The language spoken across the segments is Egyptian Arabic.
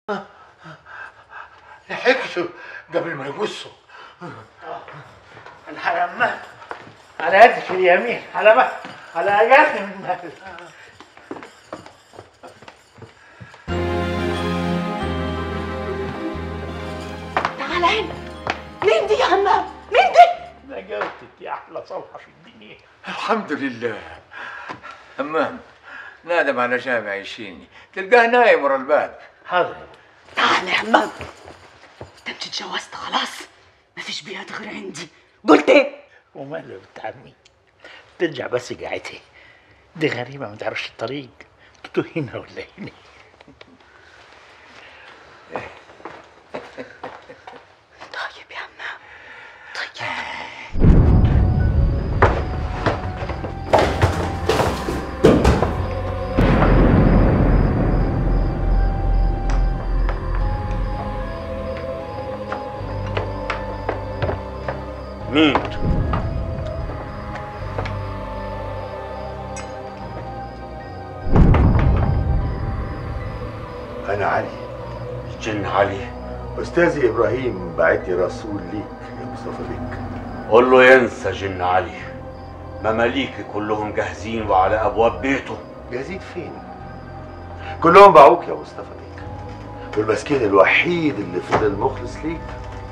لحقته قبل ما يقصه الحرمان على يدك اليمين على بقى على اجاك من مال تعال هنا مين دي يا همام مين دي نجوتك يا احلى صفحه في الدنيا الحمد لله همام نادم على جامع يشيني تلقاه نايم ورا الباب حاضر تعال يا همام انت مش اتجوزت خلاص مفيش بيات غير عندي قلت ايه وماله يا بنت عمي ترجع بس قاعدتي دي غريبه ما تعرفش الطريق تتوه هنا ولا هنا طيب يا همام طيب مين؟ أنا علي الجن علي أستاذي إبراهيم بعتني رسول ليك يا مصطفى بيك قول له ينسى جن علي مماليكي كلهم جاهزين وعلى ابواب بيته جاهزين فين؟ كلهم باعوك يا مصطفى بيك والمسكين الوحيد اللي فضل مخلص ليك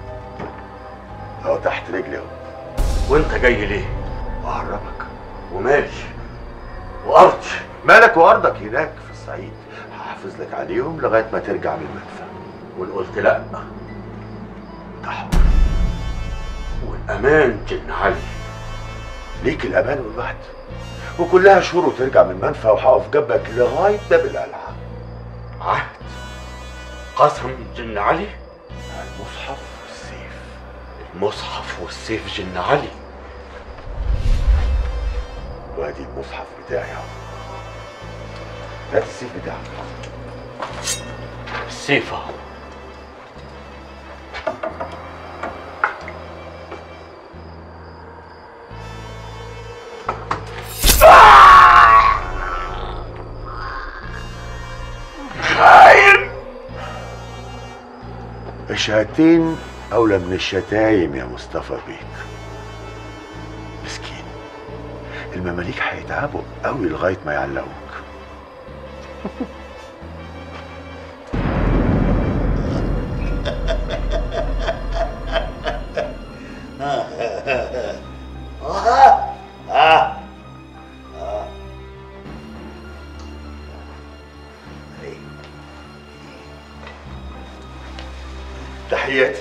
أهو تحت رجلي أهو وانت جاي ليه؟ أهربك ومالي وارضي مالك وأرضك هناك في الصعيد هحافظ لك عليهم لغاية ما ترجع من المدفع وان قلت لا أنت حر والامان جن علي ليك الأمان والوعد وكلها شهور وترجع من المنفى وهقف جنبك لغاية باب القلعة عهد قسم جن علي مع المصحف والسيف المصحف والسيف جن علي وادي المصحف بتاعي اهو هات السيف بتاعك السيف اهو الشهادتين أولى من الشتايم يا مصطفى بيك مسكين المماليك هيتعبوا قوي لغاية ما يعلقوك تحياتي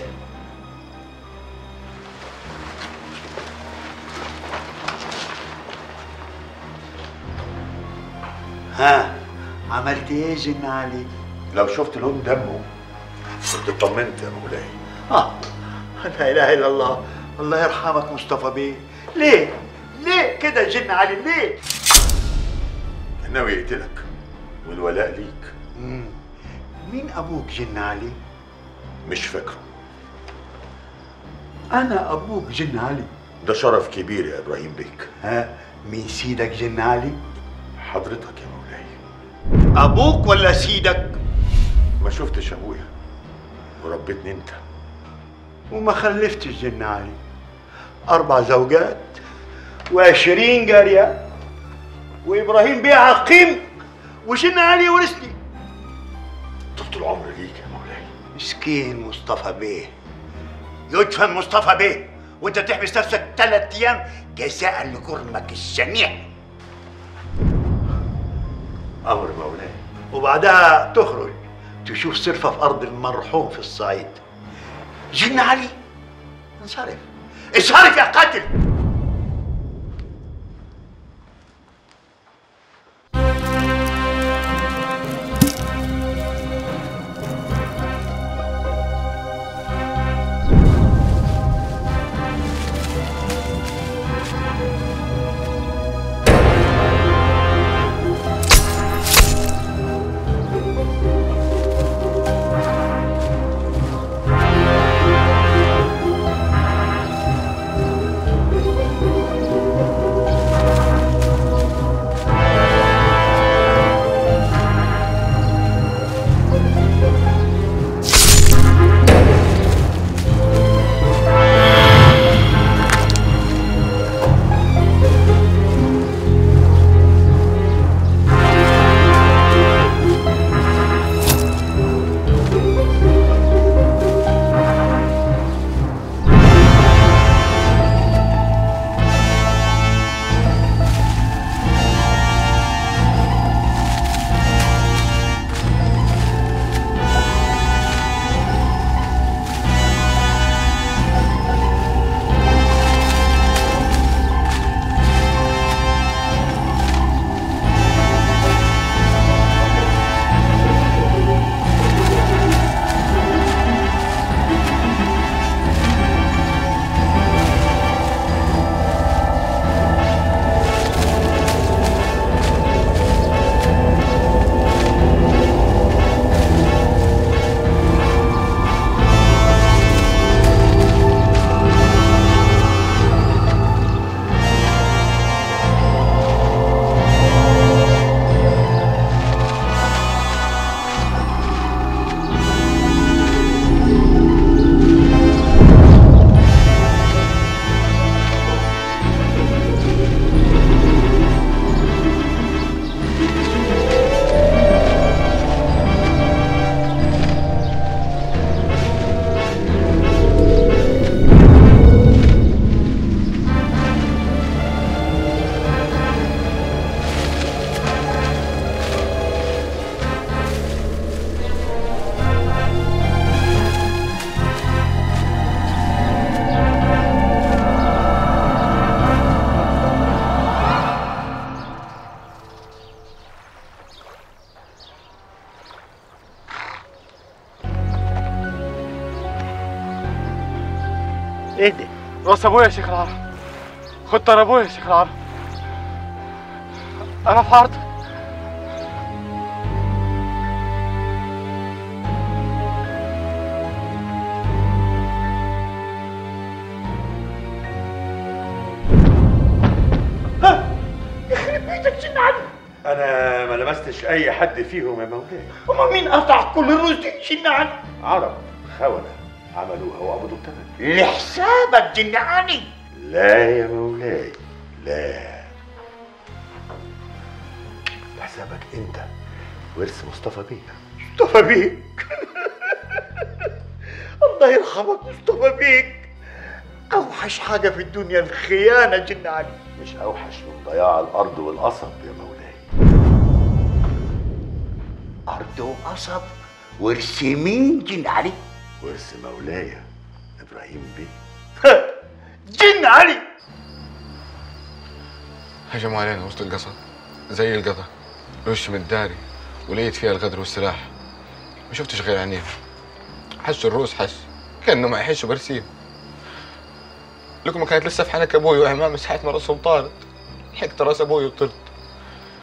ها عملت ايه جن علي؟ لو شفت لون دمه كنت اطمنت يا مولاي اه لا اله الا الله الله يرحمك مصطفى بيه ليه؟ ليه كده جن علي ليه؟ كان ناوي يقتلك والولاء ليك مم. مين ابوك جن علي؟ مش فاكره انا ابوك جن علي ده شرف كبير يا ابراهيم بيك ها مين سيدك جن علي؟ حضرتك يا مولاي ابوك ولا سيدك؟ ما شفتش ابويا وربيتني انت وما خلفتش جن علي اربع زوجات وعشرين جاريه وابراهيم بيه عقيم وجن علي ورثني طول العمر ليك يا مولاي مسكين مصطفى بيه يدفن مصطفى بيه وانت تحبس نفسك ثلاث ايام جزاء لجرمك الشنيع امر مولاي وبعدها تخرج تشوف صرفة في أرض المرحوم في الصعيد جن علي انصرف انصرف يا قاتل ايه ده راس ابويا يا شيخ العرب خد طار ابويا يا شيخ العرب انا في عرض انا ما لمستش اي حد فيهم يا مولاي امال مين قطع كل الرز دي جن علي عرب خونة عملوها وقبضوا الثمن لحسابك جن علي لا يا مولاي لا حسابك انت ورث مصطفى بيه مصطفى بيك الله يرحمك مصطفى بيك اوحش حاجه في الدنيا الخيانه جن علي مش اوحش من ضياع الارض والقصب يا مولاي ارض وقصب ورث مين جن علي ورث مولاي ابراهيم بيه جن علي هجموا علينا وسط القصر زي القطع الوش متداري ولقيت فيها الغدر والسلاح ما شفتش غير عينيه حش الرؤوس حش كانه ما يحش برسيم لكم كانت لسه في حنك ابوي وامام مسحت من راسهم طارت حكت راس ابوي وطرت